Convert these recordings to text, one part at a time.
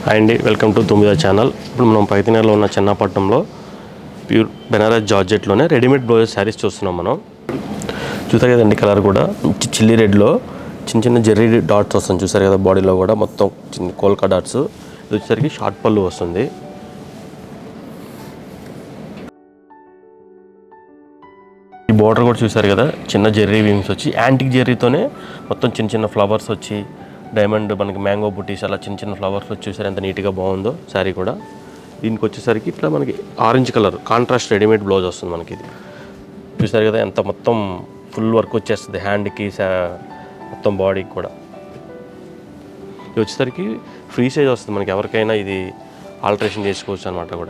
hi అండి welcome to తొమ్మిదో channel ఇప్పుడు మనం పైతనీర్లో ఉన్న చిన్నపట్నంలో ప్యూర్ బెనారస్ జార్జెట్లోనే రెడీమేడ్ బ్లౌజెస్ శారీస్ చూస్తున్నాం మనం చూసారు కదండి కలర్ కూడా మంచి చిల్లీ రెడ్లో చిన్న చిన్న జెర్రీ డాట్స్ వస్తుంది చూసారు కదా బాడీలో కూడా మొత్తం చిన్న కోల్కా డాట్స్ ఇది వచ్చేసరికి షార్ట్ పళ్ళు వస్తుంది ఈ బోర్డర్ కూడా చూసారు కదా చిన్న జెర్రీ వీమ్స్ వచ్చి యాంటిక్ జెర్రీతోనే మొత్తం చిన్న చిన్న ఫ్లవర్స్ వచ్చి డైమండ్ మనకి మ్యాంగో బుటీస్ అలా చిన్న చిన్న ఫ్లవర్స్ వచ్చి చూసారు ఎంత నీట్గా బాగుందో శారీ కూడా దీనికి వచ్చేసరికి ఇట్లా మనకి orange colour contrast readymade blouse వస్తుంది మనకి ఇది చూసారు కదా ఎంత మొత్తం ఫుల్ వర్క్ వచ్చేస్తుంది హ్యాండ్కి మొత్తం బాడీకి కూడా ఇది వచ్చేసరికి ఫ్రీ సైజ్ వస్తుంది మనకి ఎవరికైనా ఇది ఆల్టరేషన్ చేసుకోవచ్చు అనమాట కూడా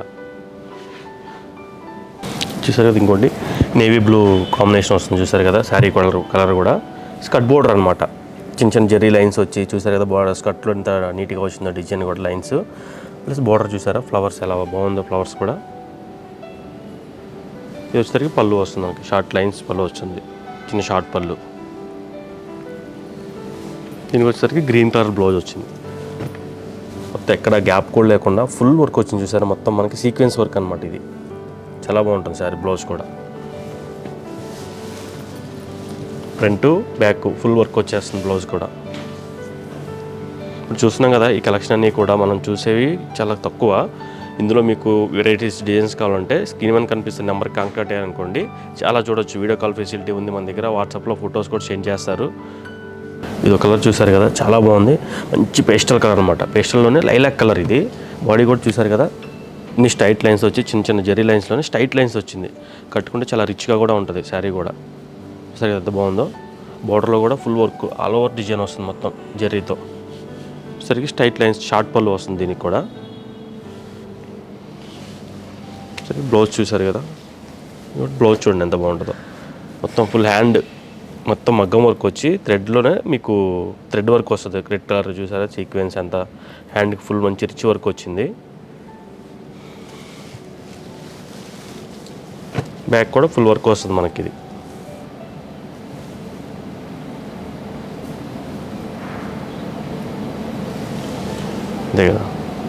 చూసారు కదా ఇంకోటి నేవీ బ్లూ కాంబినేషన్ వస్తుంది చూసారు కదా శారీ కలర్ కలర్ కూడా స్కట్ బోర్డర్ అనమాట చిన్న చిన్న జెర్రీ లైన్స్ వచ్చి చూసారు కదా బోర్డర్ స్కట్లో ఎంత నీట్గా వచ్చిందో డిజైన్ కూడా లైన్స్ ప్లస్ బోర్డర్ చూసారా ఫ్లవర్స్ ఎలా బాగుందో ఫ్లవర్స్ కూడా ఇది వచ్చేసరికి పళ్ళు వస్తుంది మనకి షార్ట్ లైన్స్ పళ్ళు వస్తుంది చిన్న షార్ట్ పళ్ళు దీనికి వచ్చేసరికి గ్రీన్ కలర్ బ్లౌజ్ వచ్చింది మొత్తం ఎక్కడ గ్యాప్ కూడా లేకుండా ఫుల్ వర్క్ వచ్చింది చూసారా మొత్తం మనకి సీక్వెన్స్ వర్క్ అనమాట ఇది చాలా బాగుంటుంది సారీ బ్లౌజ్ కూడా ఫ్రంట్ బ్యాక్ ఫుల్ వర్క్ వచ్చేస్తుంది బ్లౌజ్ కూడా ఇప్పుడు చూస్తున్నాం కదా ఈ కలెక్షన్ అన్నీ కూడా మనం చూసేవి చాలా తక్కువ ఇందులో మీకు వెరైటీస్ డిజైన్స్ కావాలంటే స్క్రీన్ మీద కనిపిస్తున్న నెంబర్కి కాంటాక్ట్ అయ్యారనుకోండి చాలా చూడొచ్చు వీడియో కాల్ ఫెసిలిటీ ఉంది మన దగ్గర వాట్సాప్లో ఫొటోస్ కూడా సెండ్ చేస్తారు ఇది ఒక కలర్ చూసారు కదా చాలా బాగుంది మంచి పేస్టల్ కలర్ అనమాట పేస్టల్లోనే లైలాక్ కలర్ ఇది బాడీ కూడా చూసారు కదా ఇన్ని స్ట్రైట్ లైన్స్ వచ్చి చిన్న చిన్న జెరీ లైన్స్లోనే స్ట్రైట్ లైన్స్ వచ్చింది కట్టుకుంటే చాలా రిచ్గా కూడా ఉంటుంది శారీ కూడా సరే ఎంత బాగుందో బార్డర్లో కూడా full work all over design వస్తుంది మొత్తం జెర్రీతో సరికి స్ట్రైట్ లైన్స్ షార్ట్ పళ్ళు వస్తుంది దీనికి కూడా సరే బ్లౌజ్ చూసారు కదా బ్లౌజ్ చూడండి ఎంత బాగుంటుందో మొత్తం ఫుల్ హ్యాండ్ మొత్తం మగ్గం వర్క్ వచ్చి థ్రెడ్లోనే మీకు థ్రెడ్ వర్క్ వస్తుంది రెడ్ కలర్ చూసారా సీక్వెన్స్ అంతా హ్యాండ్కి ఫుల్ మంచి రిచ్ వర్క్ వచ్చింది బ్యాక్ కూడా ఫుల్ వర్క్ వస్తుంది మనకి ఇది అదే కదా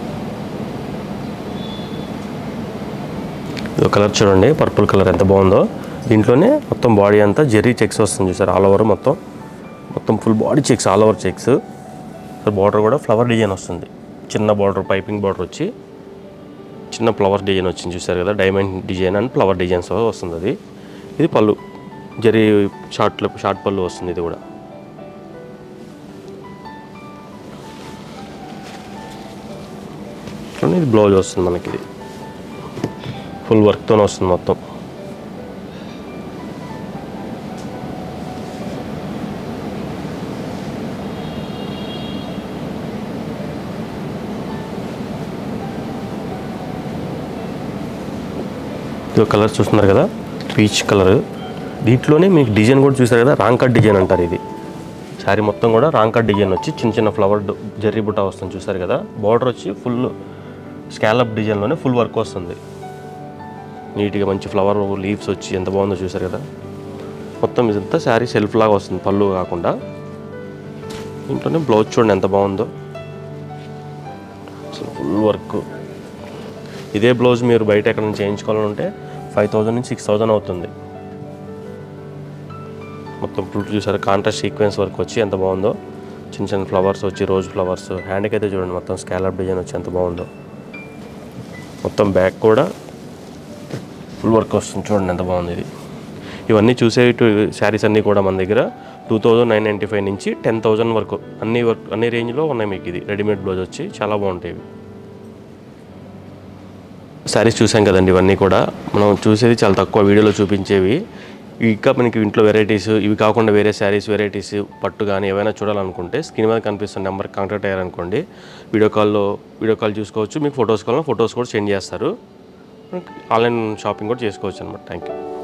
ఇది కలర్ చూడండి పర్పుల్ కలర్ ఎంత బాగుందో దీంట్లోనే మొత్తం బాడీ అంతా జెర్రీ చెక్స్ వస్తుంది చూసారు ఆల్ ఓవర్ మొత్తం మొత్తం full body checks all over checks border కూడా ఫ్లవర్ డిజైన్ వస్తుంది చిన్న బార్డర్ పైపింగ్ బార్డర్ వచ్చి చిన్న ఫ్లవర్ డిజైన్ వచ్చింది చూసారు కదా diamond design and flower designs వస్తుంది అది ఇది పళ్ళు జరీ షార్ట్ షార్ట్ పళ్ళు వస్తుంది ఇది కూడా చూడండి ఇది బ్లౌజ్ వస్తుంది మనకి ఇది ఫుల్ వర్క్తోనే వస్తుంది మొత్తం ఇది కలర్ చూస్తున్నారు కదా పీచ్ కలర్ దీంట్లోనే మీకు డిజైన్ కూడా చూసారు కదా రాంగ్ కట్ డిజైన్ అంటారు ఇది శారీ మొత్తం కూడా రాంగ్ కట్ డిజైన్ వచ్చి చిన్న చిన్న ఫ్లవర్ జెర్రీ బుట్ట వస్తుంది చూసారు కదా బార్డర్ వచ్చి ఫుల్ స్కాలప్ డిజైన్లోనే ఫుల్ వర్క్ వస్తుంది నీట్గా మంచి ఫ్లవర్ లీవ్స్ వచ్చి ఎంత బాగుందో చూసారు కదా మొత్తం ఇదంతా శారీ సెల్ఫ్ లాగా వస్తుంది పళ్ళు కాకుండా ఇంట్లోనే బ్లౌజ్ చూడండి ఎంత బాగుందో అసలు ఫుల్ వర్క్ ఇదే బ్లౌజ్ మీరు బయట ఎక్కడ చేయించుకోవాలంటే ఫైవ్ థౌజండ్ నుంచి సిక్స్ థౌజండ్ అవుతుంది మొత్తం ఫుల్ చూసారు కాంట్రాస్ట్ సీక్వెన్స్ వర్క్ వచ్చి ఎంత బాగుందో చిన్న చిన్న ఫ్లవర్స్ వచ్చి రోజ్ ఫ్లవర్స్ హ్యాండ్కి అయితే చూడండి మొత్తం స్కాలప్ డిజైన్ వచ్చి ఎంత బాగుందో మొత్తం బ్యాక్ కూడా ఫుల్ వర్క్ వస్తుంది చూడండి ఎంత బాగుంది ఇది ఇవన్నీ చూసే శారీస్ అన్నీ కూడా మన దగ్గర two thousand nine ninety five నుంచి టెన్ థౌజండ్ వరకు అన్ని వర్క్ అన్ని రేంజ్లో ఉన్నాయి మీకు ఇది రెడీమేడ్ బ్లౌజ్ వచ్చి చాలా బాగుంటాయి ఇవి శారీస్ చూసాం కదండి ఇవన్నీ కూడా మనం చూసేది చాలా తక్కువ వీడియోలో చూపించేవి ఇంకా మనకి ఇంట్లో వెరైటీస్ ఇవి కాకుండా వేరే శారీస్ వెరైటీస్ పట్టు కానీ ఏవైనా చూడాలనుకుంటే స్క్రీన్ మీద కనిపిస్తున్న నెంబర్కి కాంటాక్ట్ అయ్యారనుకోండి వీడియో కాల్లో వీడియో కాల్ చూసుకోవచ్చు మీకు ఫొటోస్ కావాలన్నా ఫొటోస్ కూడా సెండ్ చేస్తారు ఆన్లైన్ షాపింగ్ కూడా చేసుకోవచ్చు అనమాట థ్యాంక్ యూ